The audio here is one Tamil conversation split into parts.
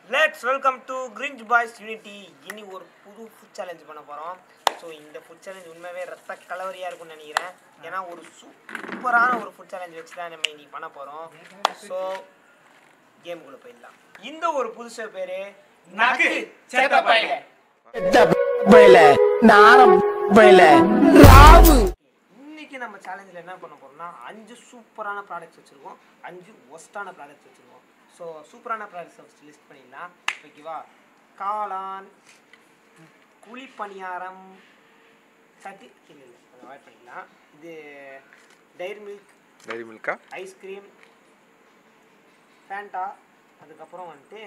Let's welcome to Cringe Boys Unity இனி ஒரு புது ஃபுட் சேலஞ்ச் பண்ண போகிறோம் ஸோ இந்த ஃபுட் சேலஞ்ச் உண்மையாகவே ரத்த கலவரியாக இருக்கும்னு நினைக்கிறேன் ஏன்னா ஒரு சூப்பரான ஒரு ஃபுட் சேலஞ்ச் வச்சு தான் நம்ம இன்னைக்கு பண்ண போகிறோம் ஸோ கேம்குள்ளே போயிடலாம் இந்த ஒரு புதுசு பேர் நகு செத்த பையல. பயில நாரம் பயில ராவு இன்னைக்கு நம்ம சேலஞ்சில் என்ன பண்ண போறோம்னா அஞ்சு சூப்பரான ப்ராடக்ட்ஸ் வச்சுருக்கோம் அஞ்சு ஒஸ்டான ப்ராடக்ட்ஸ் வச்சுருக்கோம் ஸோ சூப்பரான ப்ராடக்ட்ஸ் ஃபஸ்ட் லிஸ்ட் பண்ணிடலாம் ஓகேவா காளான் குழிப்பணியாரம் சட்டி இல்லை இல்லை அதை அவாய்ட் பண்ணிக்கலாம் இது டைரி மில்க் டைரி மில்கா ஐஸ்கிரீம் ஃபேண்டா அதுக்கப்புறம் வந்துட்டு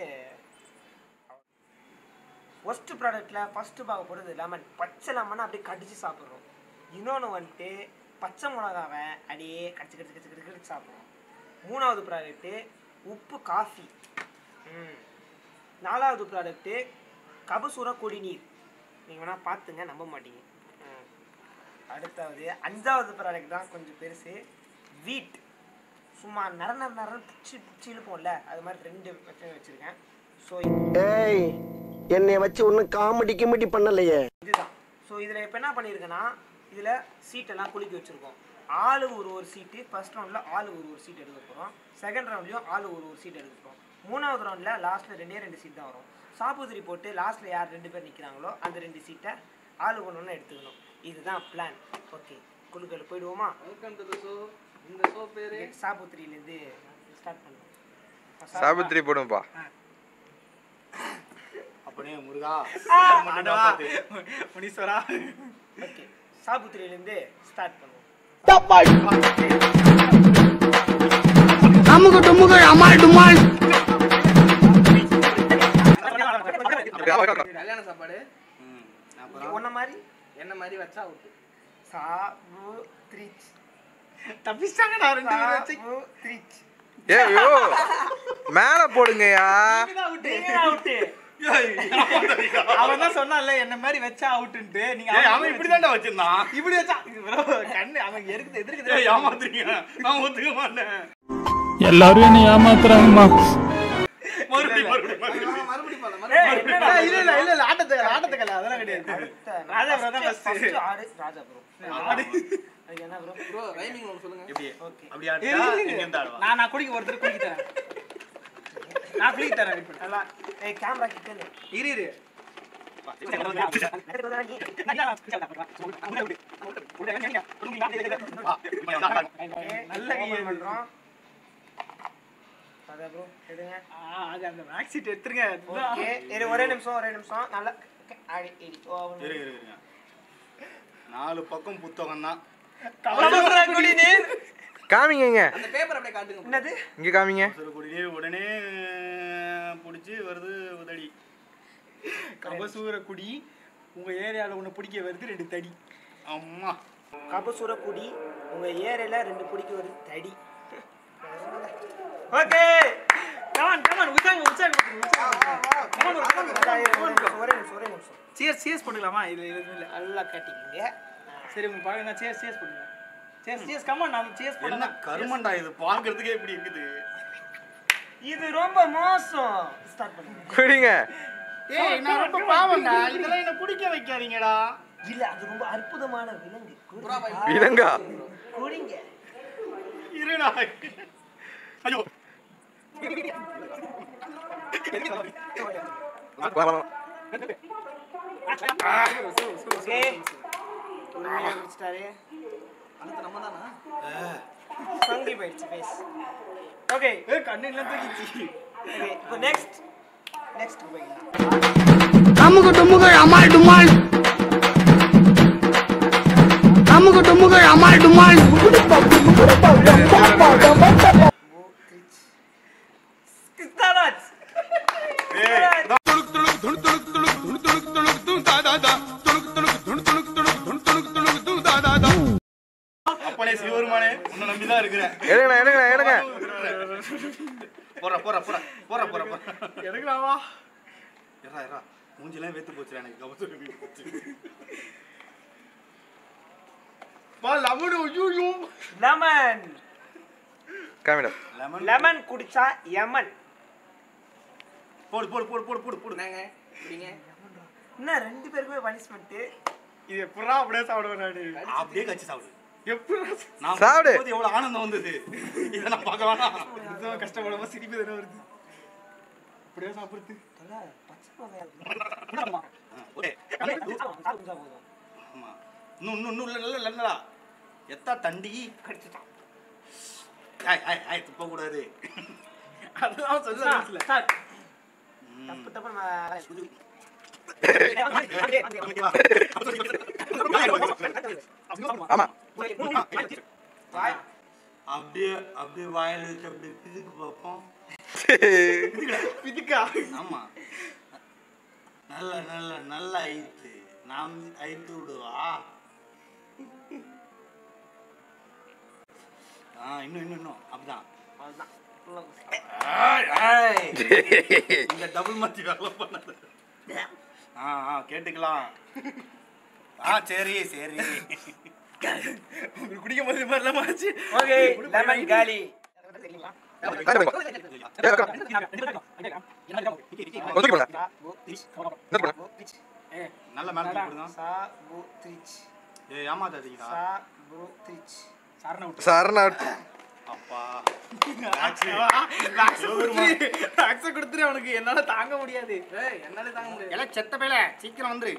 ஒஸ்ட் ப்ராடக்ட்டில் ஃபஸ்ட்டு பார்க்க போகிறது லெமன் பச்சை லெமனை அப்படியே கடிச்சு சாப்பிட்றோம் இன்னொன்று வந்துட்டு பச்சை மிளகாவை அப்படியே கடிச்சு கடிச்சு கடிச்சு கடிச்சு கடிச்சு சாப்பிட்றோம் மூணாவது ப்ராடக்ட்டு உப்பு காஃபி ம் நாலாவது ப்ராடக்ட்டு கபசுர குடிநீர் நீங்கள் வேணால் பார்த்துங்க நம்ப மாட்டீங்க ம். அடுத்தாவது அஞ்சாவது ப்ராடக்ட் தான் கொஞ்சம் பெருசு வீட் சும்மா நர நர நரன்னு பிடிச்சி பிடிச்சி இழுப்போம்ல அது மாதிரி ரெண்டு பிரச்சனை வச்சுருக்கேன் ஸோ ஏய் என்னைய வச்சு ஒன்னும் காமெடி கிமெடி பண்ணலையே இதுதான் ஸோ இதில் இப்போ என்ன பண்ணியிருக்கேன்னா இதில் சீட்டெல்லாம் குலுக்கி வச்சுருக்கோம் ஆளு ஒரு ஒரு சீட்டு ஃபர்ஸ்ட் ரவுண்டில் ஆளு ஒரு ஒரு சீட் எடுக்க போகிறோம் செகண்ட் ரவுண்ட்லையும் ஆளு ஒரு ஒரு சீட் எடுக்க போகிறோம் மூணாவது ரவுண்டில் லாஸ்ட்டில் ரெண்டே ரெண்டு சீட் தான் வரும் சாப்புதிரி போட்டு லாஸ்ட்டில் யார் ரெண்டு பேர் நிற்கிறாங்களோ அந்த ரெண்டு சீட்டை ஆளு ஒன்று ஒன்று எடுத்துக்கணும் இதுதான் பிளான் ஓகே குழுக்கள் போயிடுவோமா வெல்கம் டு தி ஷோ இந்த ஷோ பேரு சாபுத்திரியிலேருந்து ஸ்டார்ட் பண்ணுவோம் சாவித்திரி போடும்பா அப்படியே முருகா முனீஸ்வரா ஓகே சாபுத்திரியிலேருந்து ஸ்டார்ட் பண்ணுவோம் அமுகு டுமுகு அமால் டுமால் கல்யாண சாப்பாடு ஒன்றை மாதிரி என்ன மாதிரி வச்சா அவுட் சாபுத்ரிச் தப்பிச்சாங்கடா ரெண்டு பேரும் வச்சு சாபுத்ரிச் ஏ யோ மேல போடுங்கயா அவன் தான் சொன்னான்ல என்ன மாதிரி வச்சா அவுட்டுன்ட்டு நீங்க ஏய், அவன் அவன் இப்படிதான்டா வச்சிருந்தான் இப்படி வச்சா bro, கண்ணு அவன் எதுக்கு எதிர்க்கு ஏய், ஏமாத்துறீங்க நான் ஒத்துக்க மாட்டேன் எல்லாரும் என்னை ஏமாத்துறாங்கம்மா மறுபடியும் மறுபடியும் மறுபடியும் மறுபடியும் போலாம் மறுபடியும் இல்ல இல்ல இல்ல இல்ல ஆட்டத்தை ஆட்டத்துக்கல்ல அதெல்லாம் கிடையாது ராஜா bro தான் first. ஃபர்ஸ்ட் ஆடு ராஜா ப்ரோ அதுக்கு என்ன ப்ரோ ப்ரோ ரைமிங் ஒன்று சொல்லுங்க எப்படி ஓகே அப்படி இரு, ஆடுச்சா இரு, எங்க இரு. இருந்து ஆடுவா நான் நான் குடிக்க ஒருத்தர் குடிக்க தரேன் நான் குளிக்க தரேன் wait பண்ணு. நல்லா ஏய் கேமரா கிட்ட இரு இரு நல்ல கமெண்ட் பண்றோம் ராஜா ப்ரோ எடுங்க ஆ, அது அந்த மேக்ஸ் சீட் எடுத்துருங்க ஓகே இரு ஒரே நிமிஷம் ஒரே நிமிஷம் நல்லா okay, ஆடி இடி ஓ இரு இரு இருங்க நாலு பக்கம் புத்தகம் தான் காமிங்க இங்க அந்த பேப்பர் அப்படியே காட்டுங்க என்னது இங்க காமிங்க குடியே உடனே பிடிச்சி வருது உதடி கபசூர குடி உங்க ஏரியால உன்னை பிடிக்க வருது ரெண்டு தடி அம்மா கபசுர குடி உங்க ஏரியால ரெண்டு பிடிக்க வருது தடி ஓகே கமான் கமான் உற்சாகம் உற்சாகம் ஒரே நிமிஷம் ஒரே நிமிஷம் சியர்ஸ் சியர்ஸ் போட்டுக்கலாமா இது இது இல்ல நல்லா கட்டிக்கிங்க சரி உங்க பாருங்க சியர்ஸ் சியர்ஸ் போடுங்க சியர்ஸ் சியர்ஸ் கமான் நான் சியர்ஸ் என்ன பண்ணா கருமண்டா இது பார்க்கறதுக்கே இப்படி இருக்குது இது ரொம்ப மோசம் ஸ்டார்ட் பண்ணுங்க குடிங்க ஏய் நான் ரொம்ப பாவம்டா இதெல்லாம் என்ன குடிக்க வைக்காதீங்கடா இல்ல அது ரொம்ப அற்புதமான விலங்கு புறா பாய். விலங்கா குடிங்க இருடா ஐயோ ஓகே உண்மையா குடிச்சிட்டாரு அடுத்து நம்ம தானா சொங்கி போயிடுச்சு ஃபேஸ் ஓகே ஏய் கண்ணு எல்லாம் தூக்கிச்சு ஓகே இப்போ நெக்ஸ்ட் நெக்ஸ்ட் போய்க்கலாம் அமுகு டுமுகு அமால் டுமால் அமுகு டுமுகு அமால் டுமால் கிறிஸ்தாராஜ் அப்பனே சிவருமானே உன்னை நம்பிதான் இருக்கிறேன் எடுங்கண்ணா எடுங்கண்ணா எடுங்க போற போற போற போற போற போற எடுக்கலாமா இரா இரா மூஞ்சிலாம் வேத்து போச்சுடா எனக்கு கபசுர வீட்டு போச்சு வா லெமன் ஐயோ லெமன் காமிடா லெமன் லெமன் குடிச்சா யமன் போடு போடு போடு போடு போடு போடு என்னங்க இப்படிங்க என்ன ரெண்டு பேருக்குமே பனிஷ்மெண்ட் இது எப்படா அப்படியே சாப்பிடுவேன் நானு அப்படியே கச்சி சாப்பிடு எப்படா நான் சாப்பிடு. சாப்பிடும்போது எவ்வளவு ஆனந்தம் வந்தது இதை நான் பார்க்க வேணாம் இதுதான் கஷ்டப்படாம சிரிப்பு தானே வருது அப்படியே சாப்பிடுறது பச்சை மிளகாய் ஆ, ஓகே. சாப்பிட்டா போதும் ஆமா இன்னும் இன்னும் இன்னும் இல்லை இல்லை இல்லைடா எத்தா தண்டி கடிச்சிட்டான் ஆய் ஆய் ஆய் துப்ப கூடாது அதெல்லாம் சொல்ல சார் தப்பு தப்பு நம்ம ஆமா வாய் அப்படியே அப்படியே வாயில வச்சு அப்படியே பிதுக்கு பார்ப்போம் இதுக்கா ஆமா நல்ல நல்ல நல்ல ஐத்து நாம் ஐத்து விடுவா ஆ இன்னும் இன்னும் இன்னும் அப்படிதான் அவ்வளவுதான் ஆய், ஆய். இந்த டபுள் மாத்தி வேலை பண்ணது ஆ ஆ கேட்டுக்கலாம் ஆ சரி சரி உங்களுக்கு குடிக்கும் போது இது மாதிரிலாம் ஆச்சு ஓகே லெமன் காலி நல்ல மேல தூக்கிடுங்க சா பு த்ரிச் ஏ ஏமாத்தாதீங்கடா சா பு த்ரிச் சாரண விட்டு சரணா அப்பா டாக்ஸ கொடுத்துரு அவனுக்கு என்னால தாங்க முடியாது ஏய் என்னால தாங்க முடியாது எல்லாம் செத்த பேல சீக்கிரம் வந்துரு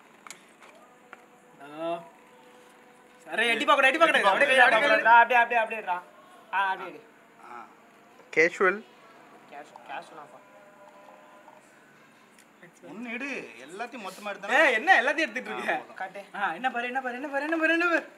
சரி எட்டி பார்க்கணும் எட்டி பார்க்கணும் அப்படியே கை, அப்படியே கை. அப்படியே அப்படியே அப்படியே டா ஆ அப்படியே ஆ கேஷுவல் கேஷ் கேஷ் நாப்பா ஒன்னு எடு எல்லாத்தையும் மொத்தமா எடுத்தா ஏய் என்ன எல்லாத்தையும் எடுத்துட்டு இருக்க காட்டு ஆ என்ன பாரு என்ன பாரு என்ன பாரு என்ன பாரு என்ன பாரு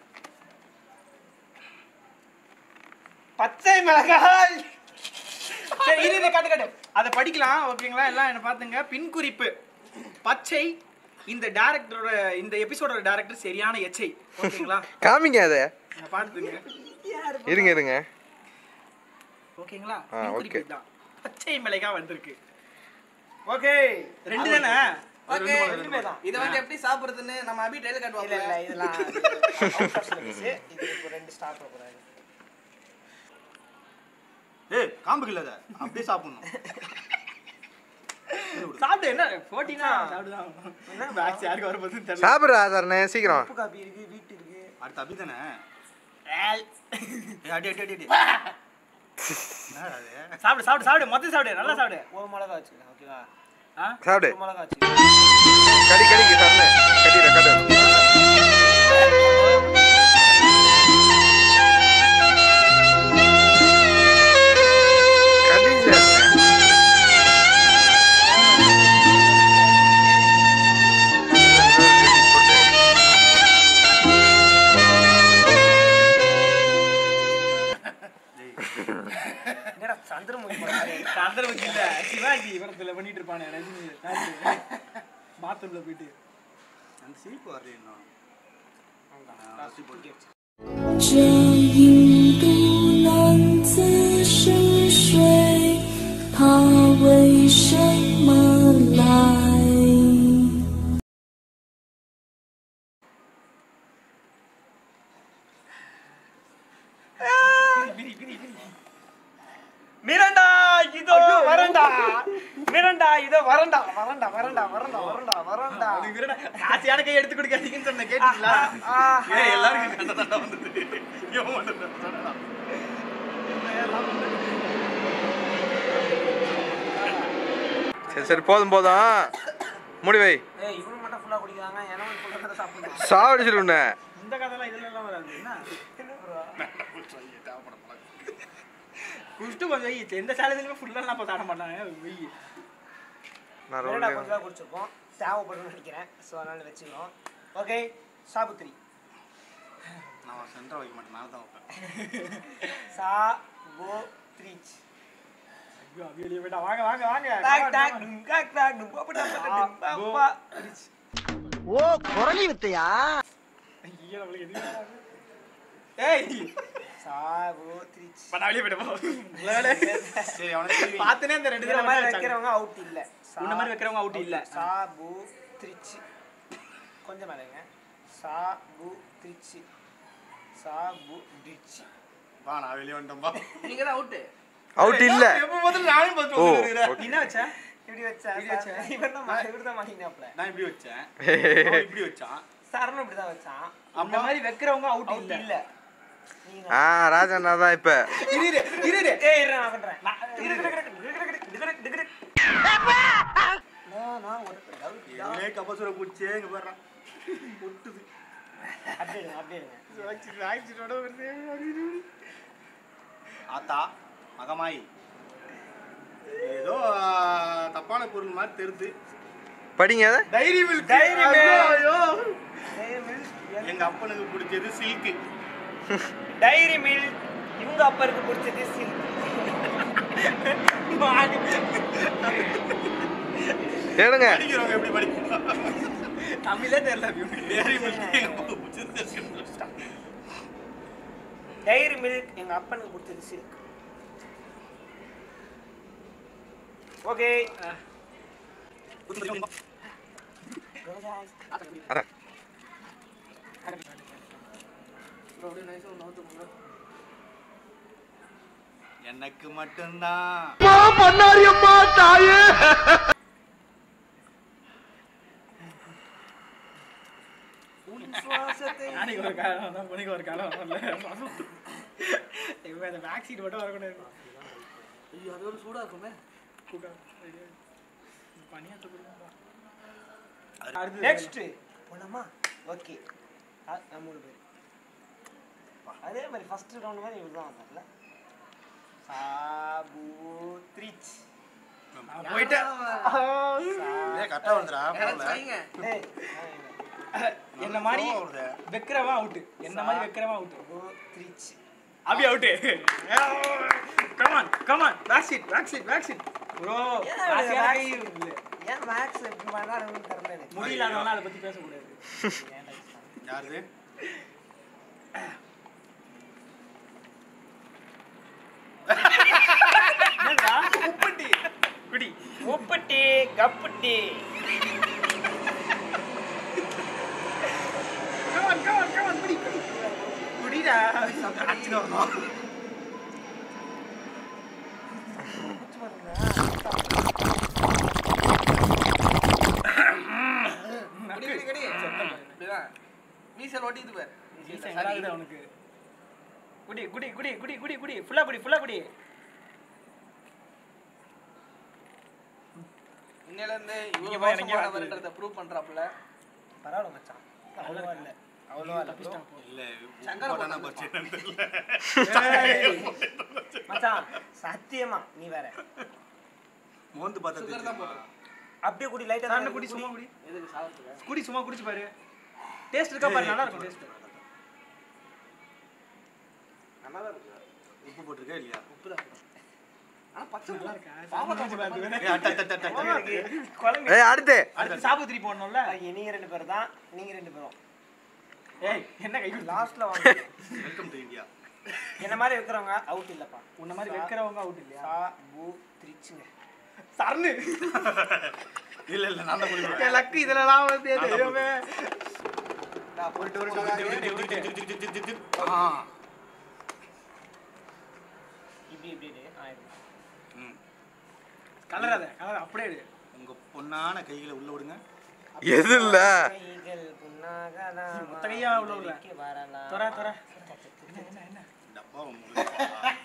பச்சை மிளகாய் சரி இது இது காட்டு காட்டு அதை படிக்கலாம் ஓகேங்களா எல்லாம் என்ன பாத்துங்க பின் குறிப்பு பச்சை இந்த டேரக்டரோட இந்த எபிசோடோட டேரக்டர் சரியான எச்சை ஓகேங்களா காமிங்க அதை நான் பாத்துங்க இருங்க இருங்க ஓகேங்களா ஆ, பின் okay. குறிப்பு தான் பச்சை மிளகா வந்திருக்கு ஓகே ரெண்டு தானே ஓகே ரெண்டுமே தான் இதை வந்து எப்படி சாப்பிடுறதுன்னு நம்ம அபி ட்ரெயில இல்ல காட்டுவாங்க இல்ல இதெல்லாம் out of syllabus. இது இப்போ ரெண்டு ஸ்டார்ட் போறாரு ஏய் காம்புக்கு இல்ல அத அப்படியே சாப்பிடணும் சாப்பிடு என்ன போட்டினா சாப்பிடுதான் பேக்ஸ் யாருக்கு வர போகுதுன்னு தெரியல சாப்பிட்றா சரணே சீக்கிரம் உப்பு காப்பி இருக்கு வீட்டு இருக்கு அடுத்து அபி தானே ஏய் அடி அடி அடி அடி என்னடா அது சாப்பிடு சாப்பிடு சாப்பிடு மொத்தம் சாப்பிடு நல்லா சாப்பிடு ஒரு மிளகா வச்சுக்கலாம் ஓகேவா ஆ சாப்பிடு ஒரு மிளகா வச்சுக்கலாம் கடி கடிக்கு சரணே கடிடா கடு கடி சரணே. என்னடா சந்திரமுகி படம் சந்திரமுகி இல்ல சிவாஜி படத்துல பண்ணிட்டு இருப்பானே ரஜினி பாத்ரூம்ல போயிட்டு அந்த சிரிப்பு வரல இன்னும் 这印度男子是谁？他为什么来？ மிரண்டா இதோ வரண்டா மிரண்டா இதோ வரண்டா வரண்டா வரண்டா வரண்டா வரண்டா வரண்டா அவனுக்கு விருடா, ஆசையான கை எடுத்து கொடுக்காதீங்கன்னு சொன்ன கேட்டீங்களா ஏய் எல்லாருக்கும் கண்ட தண்டா வந்தது இவன் மட்டும் தண்டா சரி சரி போதும் போதும் மூடி வை ஏய் இவனு மட்டும் ஃபுல்லா குடிக்கிறாங்க ஏன்னா ஃபுல்லா சாப்பிடுறாங்க சாவடிச்சிரு உன்னை இந்த கதைலாம் இதுல எல்லாம் வராது என்ன குடிச்சிட்டு கொஞ்சம் வெயி எந்த சேலஞ்சிலுமே ஃபுல்லாக நான் சாப்பிட மாட்டாங்க வெயி நான் மிரண்டா ரோல் கொஞ்சம் தான் குடிச்சிருக்கோம் தேவைப்படும்னு நினைக்கிறேன் ஸோ அதனால வச்சுக்கிறோம் ஓகே சாபுத்திரி நான் சென்டர் வைக்க மாட்டேன் மேலே தான் வைப்பேன் சா போ த்ரீச் ஐயோ வெளியே போயிட்டா வாங்க வாங்க வாங்க டாக் டாக் டும் டாக் டாக் டும் அப்படா அப்படா டும் பாப்பா ஓ குரலி வித்தையா ஐயோ நம்மளுக்கு எதுவுமே வராது. ஏய் சா போ த்ரீச் இப்ப நான் வெளியே போயிட்டு உங்களால சரி அவனை கேள்வி பார்த்தனே அந்த ரெண்டு இந்த தடவை மாதிரி வச்சாங்க. வைக்கிறவங்க அவுட் இல்ல சா- உன்ன மாதிரி வைக்கிறவங்க out இல்ல. சா பு த்ரிச்சி கொஞ்சம் மேலங்க சா பு த்ரிச்சி சா பு ட்ரிச்சி வா நான் வெளியே வந்துட்டேன்பா நீங்க தான் அவுட்டு அவுட் இல்ல எப்போ முதல்ல நானும் பார்த்து ஓ வந்துருக்கிறேன் நீ என்ன வச்ச இப்படி வச்சா இப்படி வச்சா? இவன் தான் மா- இவர்தான் மாட்டினாப்ல நான் இப்படி வச்சேன் அவன் இப்படி வச்சான் சரணம் இப்படிதான் வச்சான் அந்த மாதிரி வைக்கிறவங்க அவுட் அவுட் இல்ல இல்ல நீங்க ஆ ராஜண்ணா தான் இப்ப இரு இரு இரு இரு ஏய் இரு நான் பண்றேன் இரு, இரு, இரு, இரு, இரு, இரு, இரு, இரு. நான் நான் ஒரு doubt தான். எதுவுமே கபசுர பூச்சே இங்க பாடுறான் ஒட்டுது அப்படியே இருங்க, அப்படியே இருங்க. ஆத்தா மகமாய் ஏதோ ஆ, தப்பான பொருள் மாதிரி தெரியுது படிங்க அதை டைரி மில்க் டைரி ஐயோ டைரி மில்க் எங்க அப்பனுக்கு பிடிச்சது சில்க்கு டைரி மில்க் இவங்க அப்பருக்கு பிடிச்சது சில்க் எடுங்க படிக்கிறவங்க எப்படி படிக்கணும் தமிழே தெரியல டேரி மில்க் எங்க அப்பாவுக்கு பிடிச்சது சில்க் டைரி மில்க் எங்க அப்பனுக்கு பிடிச்சது சில்க் ஓகே அதான். அப்படியே நைஸாக நோட்டு போங்க எனக்கு மட்டும்தான் நாளைக்கு ஒரு காலம் வந்தா உனக்கு ஒரு காலம் வரல இவன் அந்த பேக் சீட் மட்டும் வரக்கூடாது ஐயோ அது ஒரு சூடாக இருக்குமே பனியாற்ற கொடுப்பா நெக்ஸ்ட் போலாமா ஓகே நம்ம மூணு பேர் அதே மாதிரி ஃபர்ஸ்ட் ரவுண்ட் மாதிரி இவர் தான் வந்தார்ல சாபு த்ரிச் போயிட்டேன் கரெக்டா வந்துடா யாராச்சும் வைங்க டேய் என்ன மாதிரி கோவம் வருதே. வைக்கிறவன் அவுட் என்ன மாதிரி வைக்கிறவன் அவுட் சாபு த்ரிச் அபி out come on come on back seat back seat back seat bro ஏன் மேக்ஸ் எப்படி பண்ணாருன்னு தெரியல எனக்கு முடியல அதனால அதை பத்தி பேசக்கூடாது யாரு என்னடா உப்பட்டி குடி உப்புட்டி கப்புட்டி கமான் கமான் கமான் குடி குடி குடிடா கடி கடி கடி இப்படிதான் மீசல் ஒட்டிது பார் சரி அவனுக்கு குடி குடி குடி குடி குடி குடி ஃபுல்லா குடி ஃபுல்லா குடி இன்னையில இருந்து நீங்க இவ்வளவு போய் இறங்கி மோசமானவர்ன்றத ப்ரூவ் பண்றாப்புல பரவாயில்ல மச்சான் அவ்வளோவா இல்லை அவ்வளோவா இல்லை இல்ல சங்கரை போட்டானா போட்டானா? பரிச்சு தெரியல மச்சான் சத்தியமா நீ வேற மோந்து பார்த்தா சுகர் தான் தெரியுமா? போடுறோம் அப்படியே குடி லைட்டா சாப்பிட்டு குடி சும்மா குடி எதுக்கு சாப்பிட்டு குடி சும்மா குடிச்சு பாரு டேஸ்ட் இருக்கா பாரு நல்லா இருக்கும் டேஸ்ட் நல்லா தான் இருக்கு உப்பு போட்டிருக்கா இல்லையா உப்பு தான் ஆனா பச்சை நல்லா நல்லா இருக்கா பாவக்காய் சாப்பிட்டு பாரு ஏய், அட்ட, அட்ட, அட்ட, அட்ட, அட்ட. குழம்பு ஏய் அடுத்து அடுத்து சாபுத்திரி போடணும்ல நீங்க ரெண்டு பேர் தான் நீங்க ரெண்டு பேரும் ஏய் என்ன கை லாஸ்ட்ல வாங்க வெல்கம் டு இந்தியா என்ன மாதிரி இருக்கிறவங்க அவுட் இல்லப்பா உன்ன மாதிரி வைக்கிறவங்க அவுட் இல்லையா சா பூ த்ரிச்சுங்க சர்னு இல்ல இல்ல நான் தான் குடிப்பேன் என் லக்கு இதுலலாம் வந்து நான் தான் தெய்வமே நான் போயிட்டு ஒரு ஆ. இப்படி இப்படி இப்படி. ஆ, இருங்க. ம். கலராத கலர் அப்படியே எடு உங்க பொண்ணான கைகளை உள்ள விடுங்க எது இல்ல கைகள் புண்ணாகலாம் மொத்த கையா உள்ள உள்ள. வானதிக்கு வரலாம். தொற தொற என்ன என்ன டப்பா உங்களுக்கு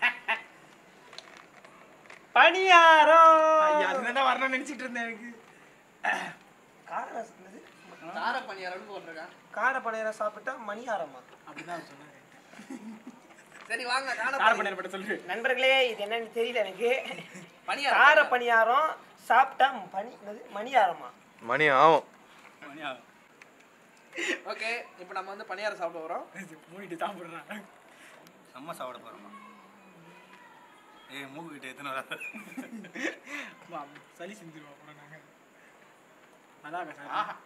பணியாரம் ஐயா அதுதான் வரணும்னு நினைச்சிட்டு இருந்தேன் எனக்கு காரம் என்னது? கார பணியாரம்னு போட்டிருக்கான் கார பணியாரம் சாப்பிட்டா மணியாரமா அப்படிதான் சொன்னாங்க சரி வாங்க கார கார பணியாரம் பண்ணி பட்ட சொல்லு நண்பர்களே இது என்னன்னு தெரியல எனக்கு பணியாரம் கார பணியாரம் சாப்பிட்டா பனி என்னது மணியாரமா மணி ஆகும் மணியா ஓகே இப்போ நம்ம வந்து பணியாரம் சாப்பிட வரோம் மூடிட்டு சாப்பிடுறான் செம்ம சாப்பிட போறோமா ஏய் மூக்கு கிட்ட எத்தனை வராது வா, சளி செஞ்சிருவோம் அப்புறம் நாங்க அதான் சார்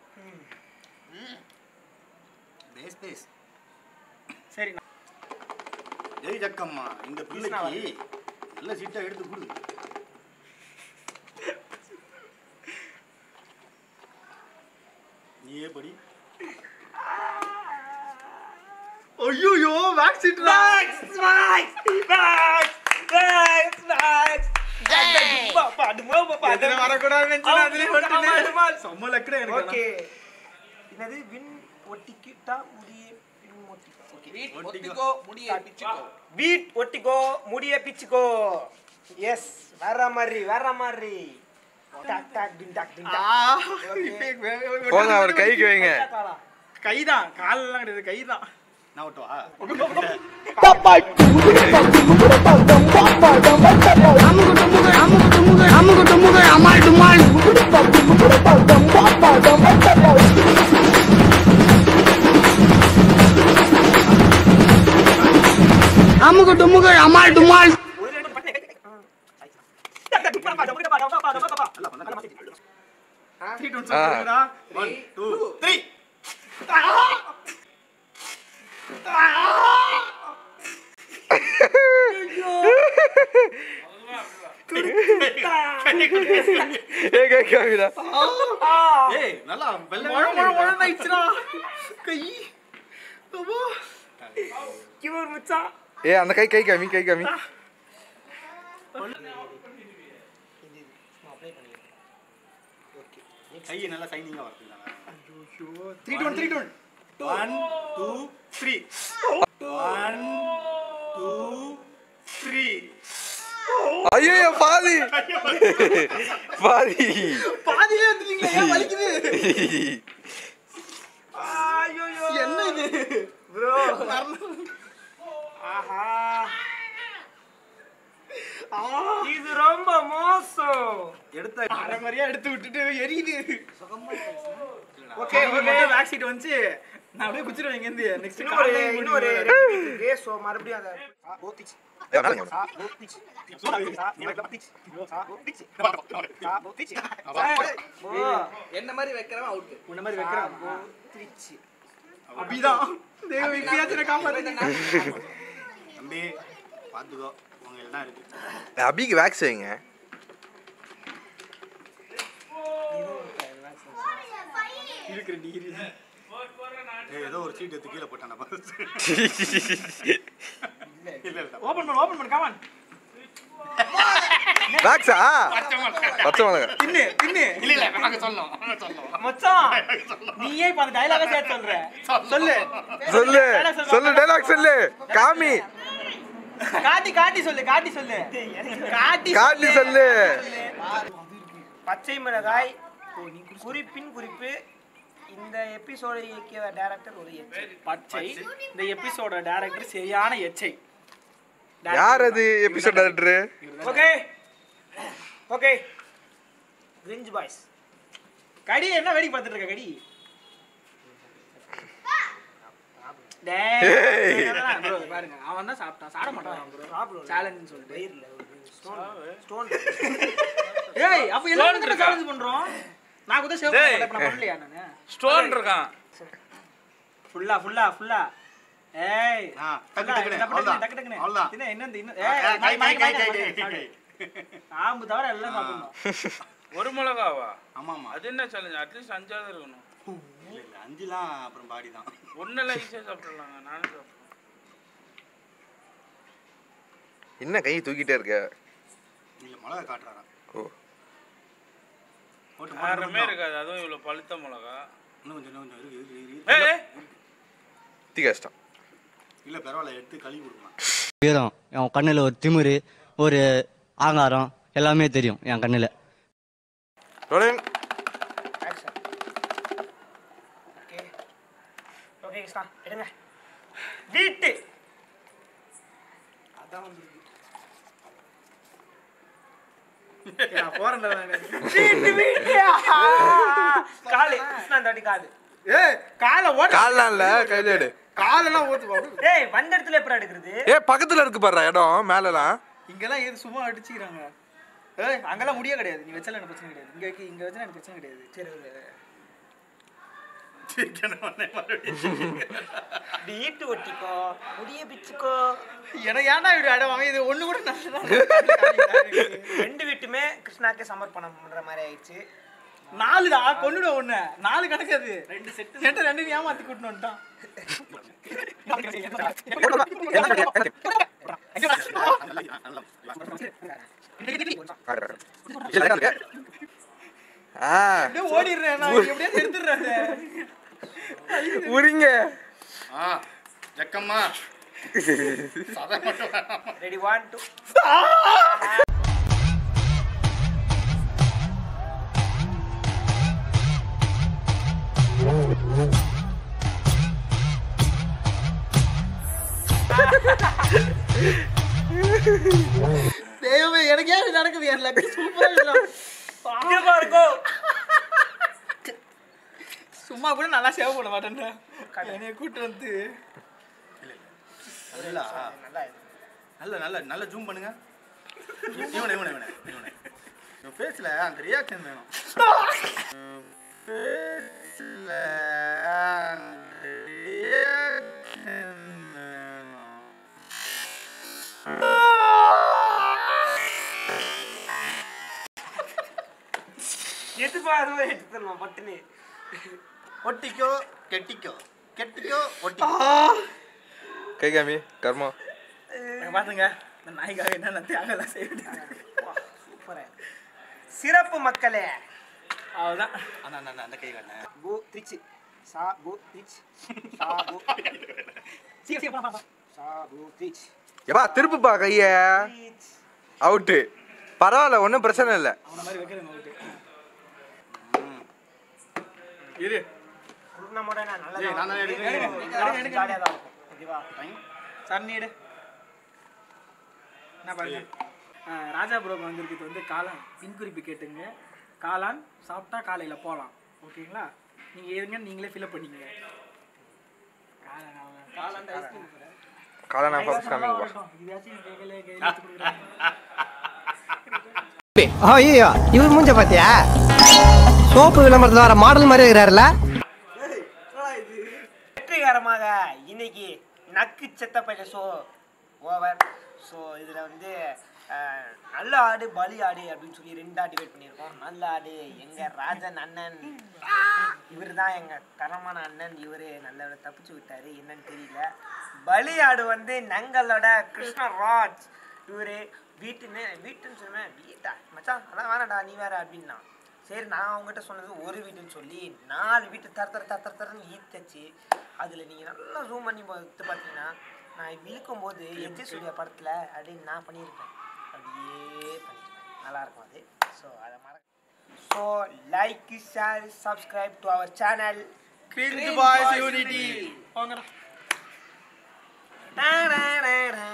பேஸ் பேஸ் சரி நான் ஜெய் ஜக்கம்மா இந்த பிள்ளைக்கு நல்ல சீட்டா எடுத்து கொடு நீயே படி ஐயோ vaccine Max, Max, Max, Max, Max. அப்பா, அது மோ, அப்பா, அது அதுல வரக்கூடாதுன்னு நினைச்சேன், ஆமா, அதுலயே ஆமா, வந்துட்டேனே. ஆமா. செம்ம லக்குடா எனக்கு ஓகே என்னது வின் ஒட்டிக்கிட்டா முடிய பின் ஒட்டிக்கோ ஓகே வீட் ஒட்டிக்கோ முடிய பிச்சுக்கோ வீட் ஒட்டிக்கோ முடிய பிச்சுக்கோ எஸ் வேற மாதிரி வேற மாதிரி டாக் டாக் டின் டாக் டின் ஆ, டாக் இப்ப வே- வே- போங்க அவர் கைக்கு வைங்க காலா கைதான் காலெல்லாம் கிடையாது கைதான் நான் விட்டுவா ஒரு ரெண்டு பட்டனை கை கை டாக் டாக் டின் பாடா பாடா பாடா பாடா பாடா பாடா த்ரீ டூ ஆ. சொல்லுடா ஒன் டூ த்ரீ ஏ கை காமிடா ஏய் நல்லா வெள்ளை மழை மழை மழை ஆயிடுச்சுடா கை அப்பா. கிவர் மச்சான் ஏ அந்த கை கை காமி கை காமி கை நல்லா சைனிங்கா வருதுங்க three two three two one two three one two three ஐயோ பாதி பாதி பாதியிலே வந்துட்டீங்களே ஏன் வலிக்குது என்ன இது ப்ரோ ஆஹா இது ரொம்ப மோசம் எடுத்த அரை மாதிரியா எடுத்து விட்டுட்டு எரியுது ஓகே ஓகே பேக் சீட் வந்துச்சு நான் அப்படியே குச்சிருவேன் இங்க இருந்து நெக்ஸ்ட் இன்னொரு இன்னொரு இருக்கு ஸோ மறுபடியும் அதை ஆ, ஓத்திச்சு. ஏ, மேலங்க. ஆ, ஓத்திச்சு. ஆ, ஓத்திச்சு. ஆ, ஓத்திச்சு. ஆ, ஓத்திச்சு. ஓ, என்ன மாதிரி வைக்கிறவன் அவுட்டு உன்ன மாதிரி வைக்கிறான் ஓத்திச்சு. அப்படிதான் தேவ இப்பயாச்சும் காப்பாத்துங்க தம்பி பார்த்துக்கோ உங்க எல்லாம் இருக்கு அபிக்கு வேக்ஸ் வைங்க இருக்கிற டிகிரி ஏய், ஏதோ ஒரு சீட் எடுத்து கீழே போட்டான இல்ல இல்ல ஓபன் பண்ணு ஓபன் பண்ணு கமான் வேக்ஸா பச்சை மிளகா தின்னு தின்னு இல்ல இல்ல நாங்க சொல்லணும் நாங்க சொல்லணும் மச்சான் நீயே இப்ப அந்த டயலாக சேர்த்து சொல்ற சொல்லு சொல்லு சொல்லு டைலாக் சொல்லு காமி காட்டி காட்டி சொல்லு காட்டி சொல்லு காட்டி காட்டி சொல்லு பச்சை மிளகாய் குறிப்பின் குறிப்பு இந்த எபிசோடை இயக்கிய டைரக்டர் ஒரு எச்சை பச்சை இந்த எபிசோட டைரக்டர் சரியான எச்சை யார் அது episode director okay okay Cringe Boys கடி என்ன வேடிக்கை பார்த்துட்டு இருக்க கடி டேய், ஏய். அதெல்லாம் bro, பாருங்க அவன் தான் சாப்பிட்டான் சாப்பிட மாட்டான் bro சாப்பிடுவோம் சேலஞ்சுன்னு சொல்லிட்டு வயிறுல ஸ்டோன் ஸ்டோன் ஏய் அப்ப எல்லாரும் சேலஞ்ச் பண்றோம் நான் கூட சேவ் பண்ணல இப்ப நான் பண்ணலையா நானு ஸ்டோன் இருக்கான் ஃபுல்லா ஃபுல்லா ஃபுல்லா ஏய் ஆ, டக்கு ஃபுல்லா, டக்குனு, டக்கு டக்குனு, அவ்வளவுதான். டக்கு டக்குனு. அவ்வளவுதான். இன்னும் இன்னும் இன்னும் ஆ, ஏய், கை, கை, கை, கை, சாப்பிடு. கை, கை. காம்பு தவிர எல்லாம் சாப்பிடணும் ஒரு மிளகாவா ஆமாமா அது என்ன சேலஞ்ச் அட்லீஸ்ட் அஞ்சாவது இருக்கணும் இல்ல இல்ல அஞ்சுலாம் அப்புறம் பாடி தான் ஒன்னெல்லாம் ஈஸியாக சாப்பிடலாங்க நானும் சாப்பிடுவேன் என்ன கை தூக்கிட்டே இருக்க இல்ல மிளகா காட்டுறாரா ஓ போட்டு போட்டு யாருமே கொஞ்சம். இருக்காது அதுவும் இவ்வளோ பழுத்த மிளகா இன்னும் கொஞ்சம் இன்னும் கொஞ்சம் இருக்கு இருக்கு இருக்கு, ஏய், இருக்கு ஏய். தீ கஷ்டம் இல்ல பரவாயில்ல எடுத்து கழுவி கொடுக்கலாம் வீரம் என் கண்ணில் ஒரு திமிரு ஒரு ஆங்காரம் எல்லாமே தெரியும் என் கண்ணில் rolling action okay okay Krishna எடுங்க வீட்டு அதான் வந்து நான் போறேன்டா நானு. வீட்டு வீட்டு ஆஹா. காலு கிருஷ்ணா இந்த வாட்டி காலு ஏய் காலை ஓட கால்லாம் இல்ல கையில எடு காலெல்லாம் ஊத்து பாரு ஏய் வந்த இடத்துல எப்படி எடுக்கிறது ஏ பக்கத்துல இருக்கு பாரு இடம் மேலலாம் இங்கெல்லாம் ஏது சும்மா அடிச்சுக்கிறாங்க ஏய் அங்கெல்லாம் முடிய கிடையாது நீ வச்சாலும் எனக்கு பிரச்சனை கிடையாது இங்க வைக்க- இங்க வச்சா எனக்கு பிரச்சனை கிடையாது சரி ஒரு சிரிக்கணும் உடனே மறுபடியும். வீட்டு ஒட்டிக்கோ முடிய பிச்சுக்கோ எனக்கு ஏன்டா இப்படி அடம் வாங்க இது ஒண்ணு கூட நல்லா ரெண்டு வீட்டுமே கிருஷ்ணாக்கே சமர்ப்பணம் பண்ற மாதிரி ஆயிடுச்சு நாலுடா கொன்னுட ஒண்ணு நாலு கணக்கு அது ரெண்டு செட் ரெண்டு ரெண்டு ஏமாத்தி கூட்டின்னு வந்துட்டான் நல்லா- நல்லா- ஆ அப்படியே ஓடிடுறேன் நான் எப்படியா எடுத்துடுறேன் உரிங்க ஆ ஜக்கம்மா சதை மட்டும் வேணாமா ரெடி ஒன் டூ தெய்வமே எனக்கு ஏன் இது நடக்குது என் லக்கு சூப்பரா இருக்கும் சும்மா கூட நல்லா சேவ் பண்ண மாட்டேன்டா என்னைய கூட்டு வந்து நல்லா நல்லா இது. நல்ல நல்ல நல்ல ஜூம் பண்ணுங்க இவனை இவனை இவனை இவனை இவன் ஃபேஸில் அந்த ரியாக்ஷன் வேணும் ஃபேஸில் எது பாருவ எடுத்துடலாம் பட்டுன்னு ஒட்டிக்கோ கெட்டிக்கோ கெட்டிக்கோ ஒட்டிக்கோ கை காமி கர்மா பாத்துங்க இந்த நாய்க்காக என்ன நான் தியாகலாம் செய்ய வேண்டியது சூப்பரா சிறப்பு மக்களே அவ்வளோதான் அண்ணா அண்ணா அந்த கை கண்ண கோ திச்சு சா கோ திச் சா கோ சீக்கிரம் சீக்கிரம் பா, பா, பா. சா கோ திச் எப்பா திருப்புப்பா கைய திச் அவுட்டு பரவாயில்ல ஒன்றும் பிரச்சனை இல்லை அவன மாதிரி வைக்கிறேன் உங்களுக்கு இரு குருணா முறை நான் நல்லா ஏய், நான் தான் எடுக்கிறேன். ஜாலியாக தான் இருக்கும் ஓகேவா சன்னி எடு என்ன பாருங்க ஆ, ராஜா புரோக்கு வந்திருக்கிறது வந்து காளான் பின் குறிப்பு கேட்டுங்க காளான் சாப்பிட்டா காலையில் போகலாம் ஓகேங்களா நீங்கள் எதுங்க நீங்களே ஃபில்அப் பண்ணிக்கங்க காளான் அவன் காளான் ஐஸ்கிரீம் காலனா ஃபர்ஸ்ட் காமிங்கப்பா இதாச்சும் கையில கையில எடுத்து கொடுக்குறேன் ஐயோ இவர் மூஞ்ச பாத்தியா சோப்பு விளம்பரத்துல வர மாடல் மாதிரி இருக்கிறாருல வெற்றிகரமாக இன்னைக்கு நக்கு செத்த பையன் ஷோ ஓவர் ஸோ இதில் வந்து அஹ், நல்ல ஆடு பலி ஆடு அப்படின்னு சொல்லி ரெண்டா டிவைட் பண்ணியிருக்கோம் நல்ல ஆடு எங்க ராஜன் அண்ணன் இவர் தான் எங்க தரமான அண்ணன் இவர் நல்ல தப்பிச்சு விட்டாரு என்னன்னு தெரியல பலி ஆடு வந்து நங்களோட கிருஷ்ணராஜ் இவரு வீட்டுன்னு வீட்டுன்னு சொன்னேன் வீட்டா மச்சான் அதான் வேணாடா நீ வேற அப்படின்னா சரி நான் அவங்ககிட்ட சொன்னது ஒரு வீடுன்னு சொல்லி நாலு வீட்டு தர தர தர தர தரன்னு ஈத்தச்சு அதில் நீங்கள் நல்லா ஜூம் பண்ணி பார்த்து பார்த்தீங்கன்னா நான் விழுக்கும் போது எஜ்ஜி சூர்யா படத்தில் அப்படின்னு நான் பண்ணியிருப்பேன் அப்படியே பண்ணியிருப்பேன் நல்லா இருக்கும் அது ஸோ அதை மறக்க so like share subscribe to our channel Cringe Boys Unity வாங்கடா டா